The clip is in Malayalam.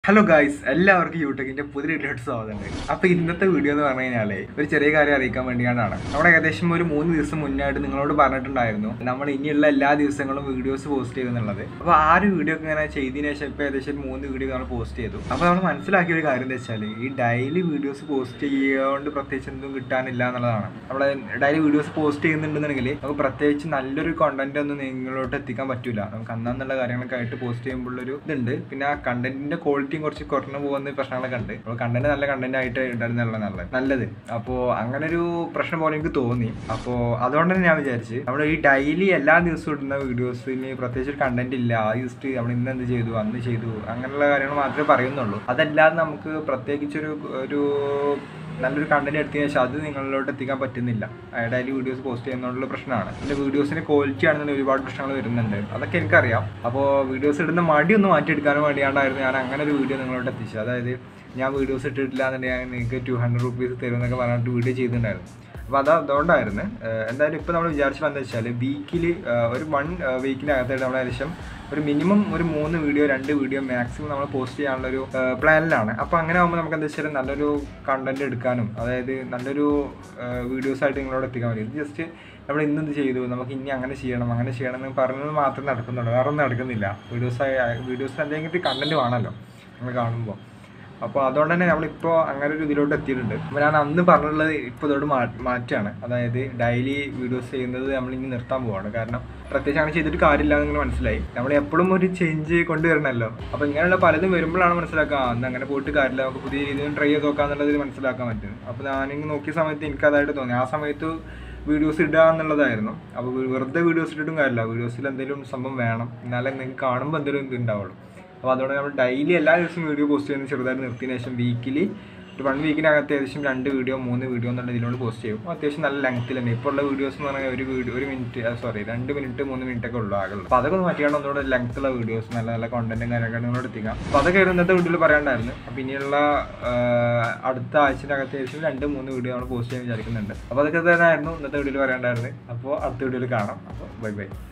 ഹലോ ഗായ്സ് എല്ലാവർക്കും യൂട്യൂബിന്റെ പുതിയ വീഡിയോട്ട് സ്വാഗതമുണ്ട് അപ്പൊ ഇന്നത്തെ വീഡിയോ എന്ന് പറഞ്ഞു കഴിഞ്ഞാല് ഒരു ചെറിയ കാര്യം അറിയിക്കാൻ വേണ്ടിയാണ് നമ്മൾ ഏകദേശം ഒരു മൂന്ന് ദിവസം മുന്നായിട്ട് നിങ്ങളോട് പറഞ്ഞിട്ടുണ്ടായിരുന്നു നമ്മൾ ഇനിയുള്ള എല്ലാ ദിവസങ്ങളും വീഡിയോസ് പോസ്റ്റ് ചെയ്യുന്നുള്ളത് അപ്പൊ ആ ഒരു വീഡിയോ ഒക്കെ ഇങ്ങനെ ചെയ്തതിനു ശേഷം ഇപ്പൊ ഏകദേശം ഒരു മൂന്ന് വീഡിയോ നമ്മൾ പോസ്റ്റ് ചെയ്തു അപ്പൊ നമ്മൾ മനസ്സിലാക്കിയ ഒരു കാര്യം എന്താ വെച്ചാൽ ഈ ഡെയിലി വീഡിയോസ് പോസ്റ്റ് ചെയ്യുകൊണ്ട് പ്രത്യേകിച്ച് എന്തും കിട്ടാനില്ല എന്നുള്ളതാണ് നമ്മൾ ഡെയിലി വീഡിയോസ് പോസ്റ്റ് ചെയ്യുന്നുണ്ടെന്നുണ്ടെങ്കിൽ നമുക്ക് പ്രത്യേകിച്ച് നല്ലൊരു കണ്ടന്റ് ഒന്നും നിങ്ങളോട്ട് എത്തിക്കാൻ പറ്റൂല നമുക്ക് അന്നുള്ള കാര്യങ്ങളൊക്കെ ആയിട്ട് പോസ്റ്റ് ചെയ്യുമ്പോഴൊരു ഇതുണ്ട് പിന്നെ ആ കണ്ടന്റിന്റെ ക്വാളിറ്റിയും കുറച്ച് കുറഞ്ഞു പോകുന്ന പ്രശ്നങ്ങളൊക്കെ ഉണ്ട് അപ്പോൾ കണ്ടന്റ് നല്ല കണ്ടന്റ് ആയിട്ട് ഉണ്ടായിരുന്നുള്ള നല്ലത് നല്ലത് അപ്പോൾ അങ്ങനെ ഒരു പ്രശ്നം പോലെ എനിക്ക് തോന്നി അപ്പോൾ അതുകൊണ്ട് തന്നെ ഞാൻ വിചാരിച്ച് നമ്മൾ ഈ ഡെയിലി എല്ലാ ദിവസവും ഇടുന്ന വീഡിയോസിന് പ്രത്യേകിച്ച് ഒരു കണ്ടന്റ് ഇല്ല ആ ജസ്റ്റ് നമ്മൾ ഇന്ന് എന്ത് ചെയ്തു അന്ന് ചെയ്തു അങ്ങനെയുള്ള കാര്യങ്ങൾ മാത്രമേ പറയുന്നുള്ളൂ അതല്ലാതെ നമുക്ക് പ്രത്യേകിച്ചൊരു ഒരു നല്ലൊരു കണ്ടന്റ് എടുത്തതിന് ശേഷം അത് നിങ്ങളിലോട്ട് എത്തിക്കാൻ പറ്റുന്നില്ല ഡെയിലി വീഡിയോസ് പോസ്റ്റ് ചെയ്യുന്നതുകൊണ്ടുള്ള പ്രശ്നമാണ് എൻ്റെ വീഡിയോസിന് ക്വാളിറ്റി ആണെന്നുണ്ടെങ്കിൽ ഒരുപാട് പ്രശ്നങ്ങൾ വരുന്നുണ്ട് അതൊക്കെ എനിക്കറിയാം അപ്പോൾ വീഡിയോസ് ഇടുന്ന മടി ഒന്ന് മാറ്റിയെടുക്കാനും വേണ്ടിയാണ്ടായിരുന്നു ഞാൻ അങ്ങനെ ഒരു വീഡിയോ നിങ്ങളോട്ട് എത്തിച്ചത് അതായത് ഞാൻ വീഡിയോസ് ഇട്ടിട്ടില്ല എന്നുണ്ടെങ്കിൽ നിങ്ങൾക്ക് ടു ഹൺഡ്രഡ് റുപ്പീസ് തരുമെന്നൊക്കെ പറഞ്ഞിട്ട് വീഡിയോ ചെയ്തിട്ടുണ്ടായിരുന്നു അപ്പോൾ അത് അതുകൊണ്ടായിരുന്നു ഏഹ് എന്തായാലും ഇപ്പോൾ നമ്മൾ വിചാരിച്ചത് എന്താ വെച്ചാൽ വീക്കിൽ ഒരു വൺ വീക്കിനകത്തായിട്ട് നമ്മൾ ഏകദേശം ഒരു മിനിമം ഒരു മൂന്ന് വീഡിയോ രണ്ട് വീഡിയോ മാക്സിമം നമ്മൾ പോസ്റ്റ് ചെയ്യാനുള്ള ഒരു പ്ലാനിലാണ് അപ്പോൾ അങ്ങനെ ആകുമ്പോൾ നമുക്ക് എന്താ വെച്ചാൽ നല്ലൊരു കണ്ടന്റ് എടുക്കാനും അതായത് നല്ലൊരു വീഡിയോസ് ആയിട്ട് നിങ്ങളോട് എത്തിക്കാൻ പറ്റും ഇത് ജസ്റ്റ് നമ്മൾ ഇന്ന് ഇത് ചെയ്തു നമുക്ക് ഇനി അങ്ങനെ ചെയ്യണം അങ്ങനെ ചെയ്യണം എന്ന് പറഞ്ഞത് മാത്രമേ നടക്കുന്നുള്ളൂ വേറെ ഒന്നും നടക്കുന്നില്ല വീഡിയോസ് വീഡിയോസ് എന്തെങ്കിലും കണ്ടന്റ് വേണമല്ലോ നമ്മൾ കാണുമ്പോൾ അപ്പോൾ അതുകൊണ്ട് തന്നെ നമ്മളിപ്പോൾ അങ്ങനെ ഒരു ഇതിലോട്ട് എത്തിയിട്ടുണ്ട് അപ്പോൾ ഞാൻ അന്ന് പറഞ്ഞിട്ടുള്ളത് ഇപ്പോൾ ഇതോട് മാ മാറ്റാണ് അതായത് ഡെയിലി വീഡിയോസ് ചെയ്യുന്നത് നമ്മളിനി നിർത്താൻ പോവാണ് കാരണം പ്രത്യേകിച്ച് അങ്ങനെ ചെയ്തിട്ട് കാര്യമില്ല എന്ന് നിങ്ങൾ മനസ്സിലായി നമ്മൾ എപ്പോഴും ഒരു ചേഞ്ച് കൊണ്ടുവരണമല്ലോ അപ്പോൾ ഇങ്ങനെയുള്ള പലതും വരുമ്പോഴാണ് മനസ്സിലാക്കുക ആ, അന്ന് അങ്ങനെ പോയിട്ട് കാര്യമില്ല നമുക്ക് പുതിയ രീതിയിൽ ട്രൈ ചെയ്ത് നോക്കാന്നുള്ളത് മനസ്സിലാക്കാൻ പറ്റും അപ്പോൾ ഞാനിങ്ങനെ നോക്കിയ സമയത്ത് എനിക്ക് അതായിട്ട് തോന്നി ആ സമയത്ത് വീഡിയോസ് ഇടുക എന്നുള്ളതായിരുന്നു അപ്പോൾ വെറുതെ വീഡിയോസ് ഇട്ടിട്ടും കാര്യമില്ല വീഡിയോസിൽ എന്തെങ്കിലും സംഭവം വേണം എന്നാലേ നിങ്ങൾക്ക് കാണുമ്പോൾ എന്തെങ്കിലും ഇത് ഉണ്ടാവുള്ളൂ അപ്പോൾ അതുകൊണ്ട് നമ്മൾ ഡെയിലി എല്ലാ ദിവസവും വീഡിയോ പോസ്റ്റ് ചെയ്യുന്നത് ചെറുതായിട്ട് നിർത്തിയതിന് ശേഷം വീക്കിലി ഒരു വൺ വീക്കിനകത്ത് ഏകദേശം രണ്ട് വീഡിയോ മൂന്ന് വീഡിയോ എന്നുള്ള ഇതിലോട്ട് പോസ്റ്റ് ചെയ്യും അത്യാവശ്യം നല്ല ലെങ്ത്തിൽ തന്നെ ഇപ്പോൾ ഉള്ള വീഡിയോസ് എന്ന് പറഞ്ഞാൽ ഒരു വീഡിയോ ഒരു മിനിറ്റ് സോറി രണ്ട് മിനിറ്റ് മൂന്ന് മിനിറ്റ് ഒക്കെ ഉള്ളൂ ആകുള്ളൂ അപ്പോൾ അതൊക്കെ ഒന്ന് മാറ്റിയാണ് ഒന്നുകൂടെ ലെങ്ത്തുള്ള വീഡിയോസ് നല്ല നല്ല കോണ്ടന്റും കാര്യങ്ങളൊക്കെ നിങ്ങളോട് എത്തിക്കാം അപ്പോൾ അതൊക്കെ ഇന്നത്തെ വീഡിയോയിൽ പറയാണ്ടായിരുന്നു അപ്പോൾ ഇനിയുള്ള ആ, അടുത്ത ആഴ്ചക്കകത്ത് ഏകദേശം രണ്ട് മൂന്ന് വീഡിയോ നമ്മൾ പോസ്റ്റ് ചെയ്യാൻ വിചാരിക്കുന്നുണ്ട് അപ്പോൾ അതൊക്കെ തന്നെ ആയിരുന്നു ഇന്നത്തെ വീഡിയോയിൽ പറയാണ്ടായിരുന്നത് അപ്പോൾ അടുത്ത വീഡിയോയിൽ കാണാം അപ്പോൾ ബൈ ബൈ